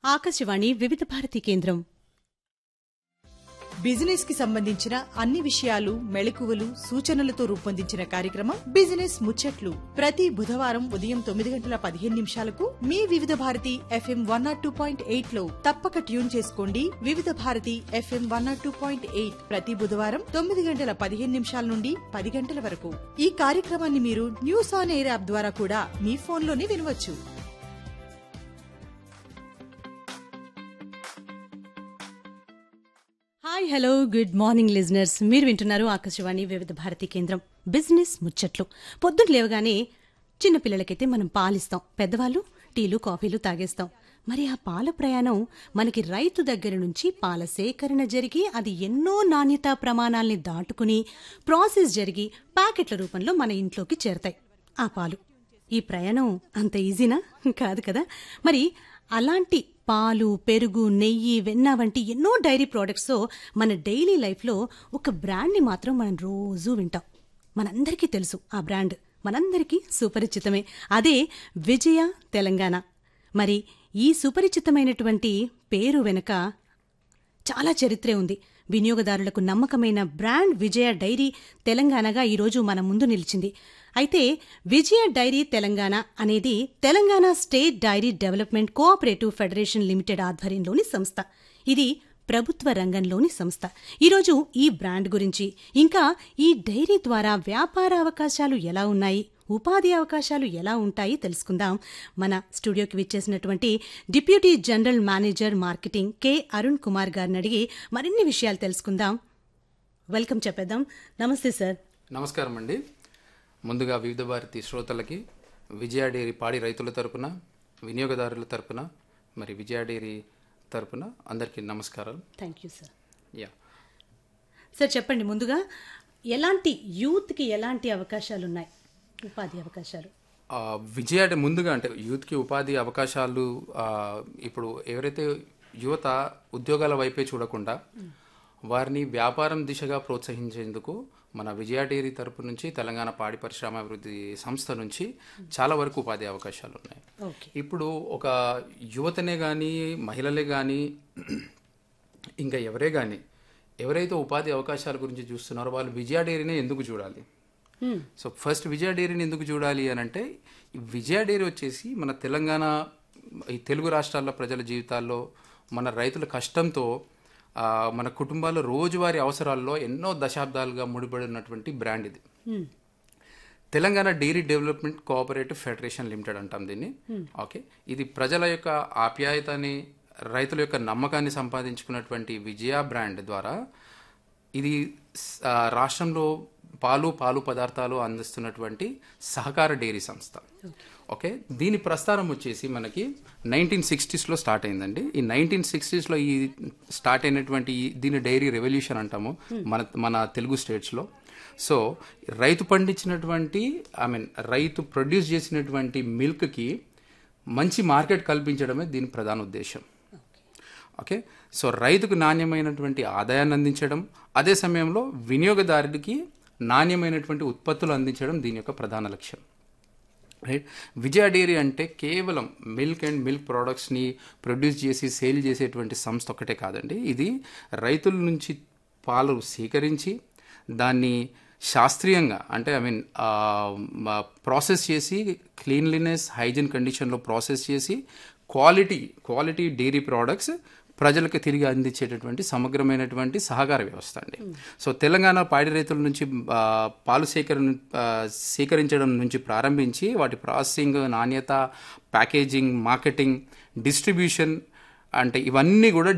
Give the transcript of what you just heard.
ఆకాశవాణి వివిధ భారతి కేంద్రం బిజినెస్ కి సంబంధించిన అన్ని విషయాలు మెళకువలు సూచనలతో రూపొందించిన కార్యక్రమం బిజినెస్ ముచ్చట్లు ప్రతి బుధవారం ఉదయం తొమ్మిది గంటల పదిహేను నిమిషాలకు మీ Vividh Bharati FM one naught two point eight లో తప్పక ట్యూన్ చేసుకోండి Vividh Bharati FM one naught two point eight ప్రతి బుధవారం తొమ్మిది గంటల పదిహేను నిమిషాల నుండి పది గంటల వరకు ఈ కార్యక్రమాన్ని మీరు న్యూస్ ఆన్ ఎయిర్ యాప్ ద్వారా కూడా మీ ఫోన్లోనే వినవచ్చు hi hello good morning listeners మీరు వింటున్నారు ఆకాశవాణి వివిధ భారతి కేంద్రం బిజినెస్ ముచ్చట్లు పొద్దున్న లేవగానే చిన్నపిల్లలకైతే మనం పాలిస్తాం పెద్దవాళ్ళు టీలు కాఫీలు తాగేస్తాం మరి ఆ పాల ప్రయాణం మనకి రైతు దగ్గర నుంచి పాల సేకరణ జరిగి అది ఎన్నో నాణ్యతా ప్రమాణాల్ని దాటుకుని ప్రాసెస్ జరిగి ప్యాకెట్ల రూపంలో మన ఇంట్లోకి చేరతాయి ఆ పాలు ఈ ప్రయాణం అంత ఈజీనా కాదు కదా మరి అలాంటి పాలు పెరుగు నెయ్యి వెన్న వంటి ఎన్నో డైరీ ప్రోడక్ట్స్తో మన డైలీ లైఫ్లో ఒక బ్రాండ్ని మాత్రం మనం రోజూ వింటాం మనందరికీ తెలుసు ఆ బ్రాండ్ మనందరికీ సుపరిచితమే అదే విజయ తెలంగాణ మరి ఈ సుపరిచితమైనటువంటి పేరు వెనుక చాలా చరిత్రే ఉంది వినియోగదారులకు నమ్మకమైన బ్రాండ్ విజయ డైరీ తెలంగాణగా ఈరోజు మన ముందు నిలిచింది అయితే విజయ డైరీ తెలంగాణ అనేది Telangana state dairy development cooperative federation limited ఆధ్వర్యంలోని సంస్థ ఇది ప్రభుత్వ రంగంలోని సంస్థ ఈరోజు ఈ బ్రాండ్ గురించి ఇంకా ఈ డైరీ ద్వారా వ్యాపార అవకాశాలు ఎలా ఉన్నాయి ఉపాధి అవకాశాలు ఎలా ఉంటాయి తెలుసుకుందాం మన స్టూడియోకి విచ్చేసినటువంటి deputy general manager marketing K Arun Kumar గారిని అడిగి మరిన్ని విషయాలు తెలుసుకుందాం వెల్కమ్ చెప్పేద్దాం నమస్తే సార్ నమస్కారం అండి ముందుగా వివిధ భారతి శ్రోతలకి విజయ డైరీ పాడి రైతుల తరపున వినియోగదారుల తరపున మరి విజయ డైరీ తరపున అందరికీ నమస్కారాలు thank you sir yeah sir చెప్పండి ముందుగా ఎలాంటి యూత్కి ఎలాంటి అవకాశాలు ఉన్నాయి ఉపాధి అవకాశాలు ఆ, విజయ అంటే ముందుగా అంటే యూత్కి ఉపాధి అవకాశాలు ఆ, ఇప్పుడు ఎవరైతే యువత ఉద్యోగాల వైపే చూడకుండా వారిని వ్యాపారం దిశగా ప్రోత్సహించేందుకు మన విజయ డైరీ తరపు నుంచి తెలంగాణ పాడి పరిశ్రమ అభివృద్ధి సంస్థ నుంచి చాలా వరకు ఉపాధి అవకాశాలు ఉన్నాయి ఓకే ఇప్పుడు ఒక యువతనే కానీ మహిళలే కానీ ఇంకా ఎవరే కానీ ఎవరైతే ఉపాధి అవకాశాల గురించి చూస్తున్నారో వాళ్ళు విజయ డైరీనే ఎందుకు చూడాలి సో ఫస్ట్ విజయ డైరీని ఎందుకు చూడాలి అని అంటే ఈ విజయ డైరీ వచ్చేసి మన తెలంగాణ ఈ తెలుగు రాష్ట్రాల ప్రజల జీవితాల్లో మన రైతుల కష్టంతో ఆ, మన కుటుంబాల రోజువారీ అవసరాల్లో ఎన్నో దశాబ్దాలుగా ముడిపడి ఉన్నటువంటి బ్రాండ్ ఇది Telangana dairy development cooperative federation limited అంటాం దీన్ని ఓకే ఇది ప్రజల యొక్క ఆప్యాయతని రైతుల యొక్క నమ్మకాన్ని సంపాదించుకున్నటువంటి విజయ బ్రాండ్ ద్వారా ఇది స- ఆ, రాష్ట్రంలో పాలు పాలు పదార్థాలు అందిస్తున్నటువంటి సహకార డైరీ సంస్థ ఓకే దీని ప్రస్థానం వచ్చేసి మనకి నైన్టీన్ సిక్స్టీస్లో స్టార్ట్ అయిందండి ఈ నైన్టీన్ సిక్స్టీస్లో ఈ స్టార్ట్ అయినటువంటి ఈ- దీని డైరీ రెవల్యూషన్ అంటాము మన మన తెలుగు స్టేట్స్లో సో రైతు పండించినటువంటి ఐ మీన్ రైతు ప్రొడ్యూస్ చేసినటువంటి మిల్క్కి మంచి మార్కెట్ కల్పించడమే దీని ప్రధాన ఉద్దేశం ఓకే సో రైతుకు నాణ్యమైనటువంటి ఆదాయాన్ని అందించడం అదే సమయంలో వినియోగదారుడికి నాణ్యమైనటువంటి ఉత్పత్తులు అందించడం దీని యొక్క ప్రధాన లక్ష్యం రైట్ విజయ డైరీ అంటే కేవలం మిల్క్ అండ్ మిల్క్ ప్రోడక్ట్స్ని ప్రొడ్యూస్ చేసి సేల్ చేసేటువంటి సంస్థ ఒకటే కాదండి ఇది రైతుల నుంచి పాలు సేకరించి దాన్ని శాస్త్రీయంగా అంటే ఐ మీన్ ప్రాసెస్ చేసి క్లీన్లీనెస్ హైజీన్ కండిషన్లో ప్రాసెస్ చేసి క్వాలిటీ క్వాలిటీ డైరీ ప్రోడక్ట్స్ ప్రజలకు తిరిగి అందించేటటువంటి సమగ్రమైనటువంటి సహకార వ్యవస్థ అండి సో తెలంగాణ పాడి రైతుల నుంచి ఆ, పాలు సేకరణ ఆ, సేకరించడం నుంచి ప్రారంభించి వాటి ప్రాసెసింగ్ నాణ్యత ప్యాకేజింగ్ మార్కెటింగ్ డిస్ట్రిబ్యూషన్ అంటే ఇవన్నీ కూడా